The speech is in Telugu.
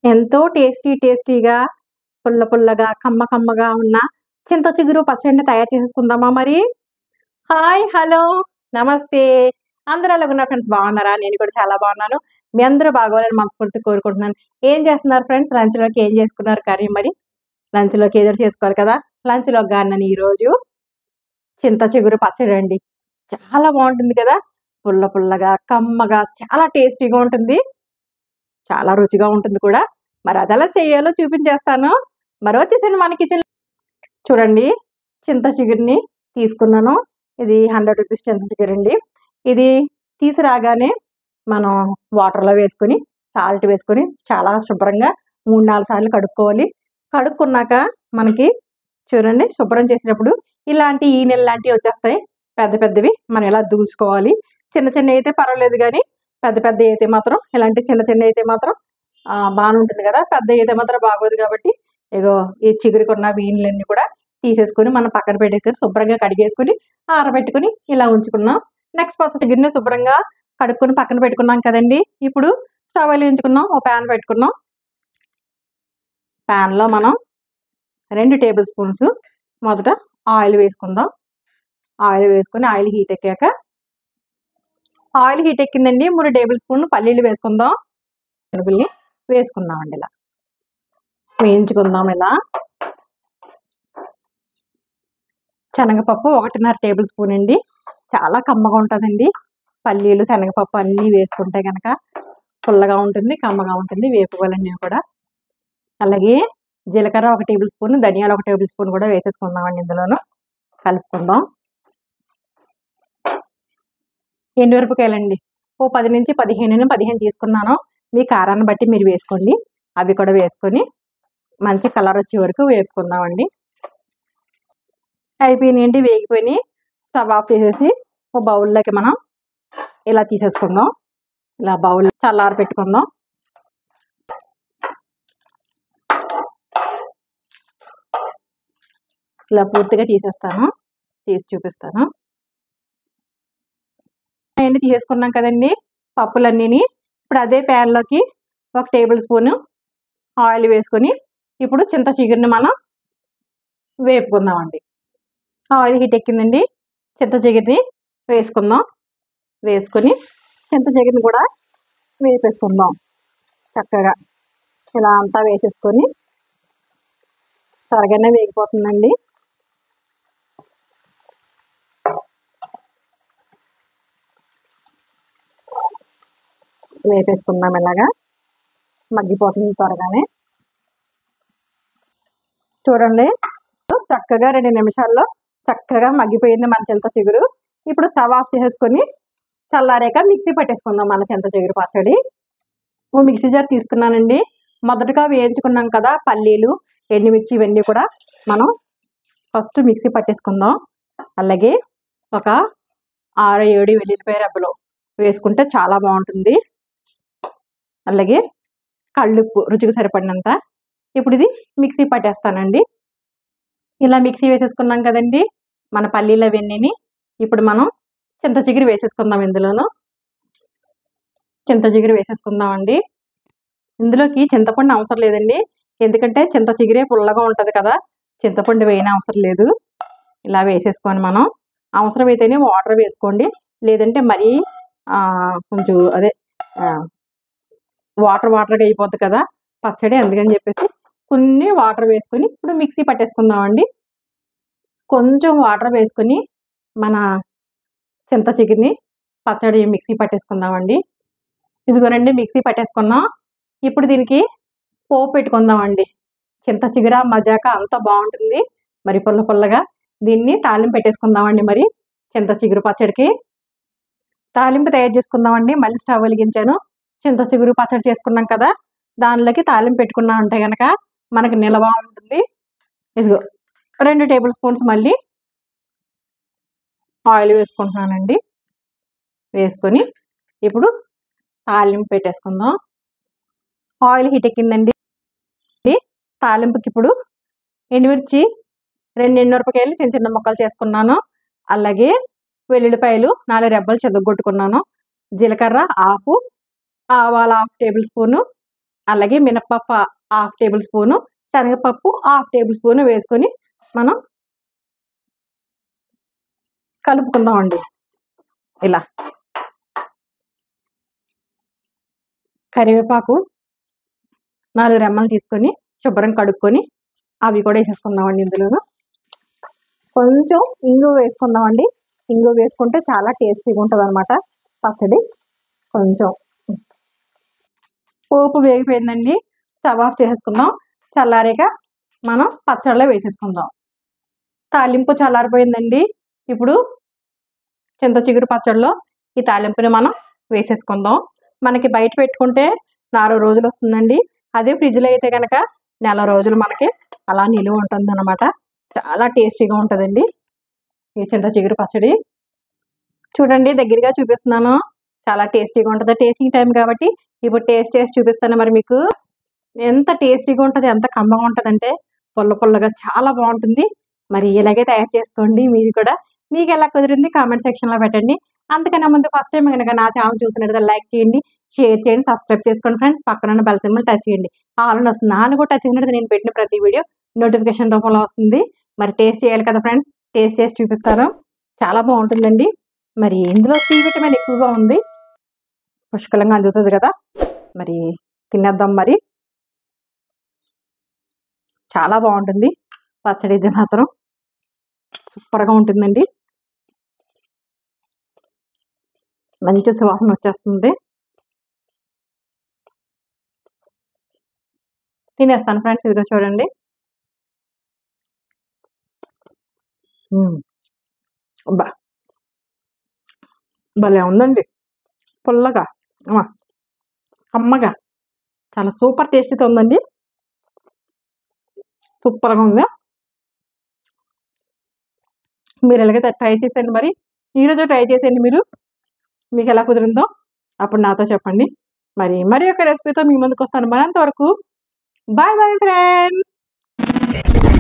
ఎంతో టేస్టీ టేస్టీగా పుల్ల పుల్లగా కమ్మ కమ్మగా ఉన్న చింత చిగురు పచ్చడిని తయారు చేసుకుందామా మరి హాయ్ హలో నమస్తే అందరూ ఎలాగున్నారు ఫ్రెండ్స్ బాగున్నారా నేను కూడా చాలా బాగున్నాను మీ అందరూ బాగోవాలని మనస్ఫూర్తి కోరుకుంటున్నాను ఏం చేస్తున్నారు ఫ్రెండ్స్ లంచ్లోకి ఏం చేసుకున్నారు కర్రీ మరి లంచ్లోకి ఏదో చేసుకోవాలి కదా లంచ్లోకి కానీ ఈరోజు చింత చిగురు పచ్చడి అండి చాలా బాగుంటుంది కదా పుల్ల పుల్లగా కమ్మగా చాలా టేస్టీగా ఉంటుంది చాలా రుచిగా ఉంటుంది కూడా మరి అది ఎలా చేయాలో చూపించేస్తాను మరి వచ్చేసింది మన కిచెన్ చూడండి చింత చిగురిని తీసుకున్నాను ఇది హండ్రెడ్ రూపీస్ చింత చిగురు అండి ఇది తీసుకురాగానే మనం వాటర్లో వేసుకొని సాల్ట్ వేసుకొని చాలా శుభ్రంగా మూడు నాలుగు సార్లు కడుక్కోవాలి కడుక్కున్నాక మనకి చూడండి శుభ్రం చేసినప్పుడు ఇలాంటి ఈ నెల లాంటివి వచ్చేస్తాయి పెద్ద పెద్దవి మనం ఇలా దూసుకోవాలి చిన్న చిన్న అయితే పర్వాలేదు కానీ పెద్ద పెద్ద అయితే మాత్రం ఇలాంటి చిన్న చిన్న అయితే మాత్రం ఆ, బాగానే ఉంటుంది కదా పెద్ద అయితే మాత్రం బాగోదు కాబట్టి ఇగో ఈ చిగురికి ఉన్న వీన్లన్నీ కూడా తీసేసుకొని మనం పక్కన పెట్టేసుకొని శుభ్రంగా కడిగేసుకొని ఆరబెట్టుకొని ఇలా ఉంచుకున్నాం నెక్స్ట్ ప్రాసెస్ చిగురిని శుభ్రంగా కడుక్కొని పక్కన పెట్టుకున్నాం కదండి ఇప్పుడు స్టవ్ వెలిగించుకున్నాం ఒక ప్యాన్ పెట్టుకున్నాం ప్యాన్లో మనం రెండు టేబుల్ స్పూన్స్ మొదట ఆయిల్ వేసుకుందాం ఆయిల్ వేసుకొని ఆయిల్ హీట్ ఎక్కాక ఆయిల్ హీట్ ఎక్కిందండి మూడు టేబుల్ స్పూన్ పల్లీలు వేసుకుందాం శనగల్ని వేసుకుందామండి ఇలా వేయించుకుందాం ఇలా శనగపప్పు ఒకటిన్నర టేబుల్ స్పూన్ అండి చాలా కమ్మగా ఉంటుందండి పల్లీలు శనగపప్పు అన్నీ వేసుకుంటే కనుక పుల్లగా ఉంటుంది కమ్మగా ఉంటుంది వేపుకోవాలన్నీ కూడా అలాగే జీలకర్ర ఒక టేబుల్ స్పూన్ ధనియాలు ఒక టేబుల్ స్పూన్ కూడా వేసేసుకుందామండి ఇందులోను కలుపుకుందాం ఎండుమిరపకాయలండి ఓ పది నుంచి పదిహేను పదిహేను తీసుకున్నాను మీ కారాన్ని బట్టి మీరు వేసుకోండి అవి కూడా వేసుకొని మంచి కలర్ వచ్చే వరకు వేపుకుందామండి అయిపోయినాయండి వేగిపోయినాయి స్టవ్ ఆఫ్ చేసేసి ఓ బౌల్లోకి మనం ఇలా తీసేసుకుందాం ఇలా బౌల్ చల్లారి పెట్టుకుందాం ఇలా పూర్తిగా తీసేస్తాను తీసి చూపిస్తాను అన్నీ తీసేసుకున్నాం కదండి పప్పులన్నీని ఇప్పుడు అదే ప్యాన్లోకి ఒక టేబుల్ స్పూన్ ఆయిల్ వేసుకొని ఇప్పుడు చింత చిగురిని మనం వేపుకుందామండి ఆయిల్ హీట్ ఎక్కిందండి చింత చిగురిని వేసుకుందాం వేసుకొని చింత చిగురిని కూడా వేపేసుకుందాం చక్కగా ఇలా అంతా వేసేసుకొని త్వరగానే వేగిపోతుందండి వేపేసుకుందాం ఇలాగా మగ్గిపోతుంది త్వరగానే చూడండి చక్కగా రెండు నిమిషాల్లో చక్కగా మగ్గిపోయింది మన చింత చిగురు ఇప్పుడు స్టవ్ ఆఫ్ చేసేసుకొని చల్లారాక మిక్సీ పట్టేసుకుందాం మన చింత చిగురు పచ్చడి ఓ మిక్సీ జార్ తీసుకున్నానండి మొదటగా వేయించుకున్నాం కదా పల్లీలు ఎండుమిర్చి ఇవన్నీ కూడా మనం ఫస్ట్ మిక్సీ పట్టేసుకుందాం అలాగే ఒక ఆరు ఏడు వెల్లుల్లిపాయ రెబ్బలు వేసుకుంటే చాలా బాగుంటుంది అలాగే కళ్ళుప్పు రుచికి సరిపడినంత ఇప్పుడు ఇది మిక్సీ పట్టేస్తానండి ఇలా మిక్సీ వేసేసుకున్నాం కదండి మన పల్లీల వెన్నీని ఇప్పుడు మనం చింత చిగురు వేసేసుకుందాం ఇందులోను చింత చిగురు వేసేసుకుందామండి ఇందులోకి చింతపండు అవసరం లేదండి ఎందుకంటే చింత చిగురే పుల్లగా ఉంటుంది కదా చింతపండు వేయని అవసరం లేదు ఇలా వేసేసుకొని మనం అవసరమైతేనే వాటర్ వేసుకోండి లేదంటే మరీ ఆ, కొంచెం అదే ఆ, వాటర్ వాటర్గా అయిపోద్ది కదా పచ్చడి అందుకని చెప్పేసి కొన్ని వాటర్ వేసుకొని ఇప్పుడు మిక్సీ పట్టేసుకుందామండి కొంచెం వాటర్ వేసుకొని మన చింత చిగురిని పచ్చడి మిక్సీ పట్టేసుకుందామండి ఇదిగోనండి మిక్సీ పట్టేసుకున్నాం ఇప్పుడు దీనికి పోపు పెట్టుకుందామండి చింత చిగుర మజాక అంత బాగుంటుంది మరి పుల్ల పుల్లగా దీన్ని తాలింపు పెట్టేసుకుందామండి మరి చింత చిగురు పచ్చడికి తాలింపు తయారు చేసుకుందామండి మళ్ళీ స్టవ్ వెలిగించాను చింత చిగురు పచ్చడి చేసుకున్నాం కదా దానిలోకి తాలింపు పెట్టుకున్నాం అంటే కనుక మనకి నిలవ ఉంటుంది ఇదిగో రెండు టేబుల్ స్పూన్స్ మళ్ళీ ఆయిల్ వేసుకుంటున్నానండి వేసుకొని ఇప్పుడు తాలింపు పెట్టేసుకుందాం ఆయిల్ హీట్ ఎక్కిందండి తాలింపుకి ఇప్పుడు ఎండుమిర్చి రెండు ఎండుమిరపకాయలు చిన్న చిన్న ముక్కలు చేసుకున్నాను అలాగే వెల్లుల్లిపాయలు నాలుగు రెబ్బలు చెదగొట్టుకున్నాను జీలకర్ర ఆకు ఆవాల హాఫ్ టేబుల్ స్పూను అలాగే మినప్పప్పు హాఫ్ టేబుల్ స్పూను శనగపప్పు హాఫ్ టేబుల్ స్పూన్ వేసుకొని మనం కలుపుకుందామండి ఇలా కరివేపాకు నాలుగు రెమ్మలు తీసుకొని శుభ్రం కడుక్కొని అవి కూడా వేసేసుకుందామండి ఇందులోను కొంచెం ఇంగు వేసుకుందామండి ఇంగు వేసుకుంటే చాలా టేస్టీగా ఉంటుంది అనమాట పచ్చడి కొంచెం పోపు వేగిపోయిందండి స్టవ్ ఆఫ్ చేసేసుకుందాం చల్లారాక మనం పచ్చడిలో వేసేసుకుందాం తాలింపు చల్లారిపోయిందండి ఇప్పుడు చింత చిగురు పచ్చడిలో ఈ తాలింపుని మనం వేసేసుకుందాం మనకి బయట పెట్టుకుంటే నాలుగు రోజులు వస్తుందండి అదే ఫ్రిడ్జ్లో అయితే కనుక నెల రోజులు మనకి అలా నిలువ ఉంటుంది అనమాట చాలా టేస్టీగా ఉంటుందండి ఈ చింత చిగురు పచ్చడి చూడండి దగ్గరగా చూపిస్తున్నాను చాలా టేస్టీగా ఉంటుంది టేస్టింగ్ టైం కాబట్టి ఇప్పుడు టేస్ట్ చేసి చూపిస్తాను మరి మీకు ఎంత టేస్టీగా ఉంటుంది ఎంత కమ్మగా ఉంటుంది అంటే పుల్ల పుల్లగా చాలా బాగుంటుంది మరి ఇలాగే తయారు చేసుకోండి మీరు కూడా మీకు ఎలా కుదిరింది కామెంట్ సెక్షన్లో పెట్టండి అంతకన్నా ముందు ఫస్ట్ టైం కనుక నా ఛానల్ చూసినట్టు లైక్ చేయండి షేర్ చేయండి సబ్స్క్రైబ్ చేసుకోండి ఫ్రెండ్స్ పక్కన ఉన్న బెల్ సింబల్ టచ్ చేయండి ఆల్ వస్తుంది నాన్న కూడా టచ్ చేసినట్టు నేను పెట్టిన ప్రతి వీడియో నోటిఫికేషన్ రూపంలో వస్తుంది మరి టేస్ట్ చేయాలి కదా ఫ్రెండ్స్ టేస్ట్ చేసి చూపిస్తాను చాలా బాగుంటుందండి మరి ఇందులో సి విటమిన్ ఎక్కువగా ఉంది పుష్కలంగా అందుతుంది కదా మరి తినేద్దాం మరి చాలా బాగుంటుంది పచ్చడి ఇది మాత్రం సూపర్గా ఉంటుందండి మంచి సువాసన వచ్చేస్తుంది తినేస్తాను ఫ్రెండ్స్ ఇదిగో చూడండి మ్మ్. అబ్బా భలే ఉందండి పుల్లగా అమ్మా కమ్మగా చాలా సూపర్ టేస్టీతో ఉందండి సూపర్గా ఉంది మీరు ఎలాగైతే ట్రై చేసేయండి మరి ఈరోజు ట్రై చేసేయండి మీరు మీకు ఎలా కుదిరిందో అప్పుడు నాతో చెప్పండి మరి మరి ఒక రెసిపీతో మీ ముందుకు వస్తాను మనంతవరకు బాయ్ బాయ్ ఫ్రెండ్స్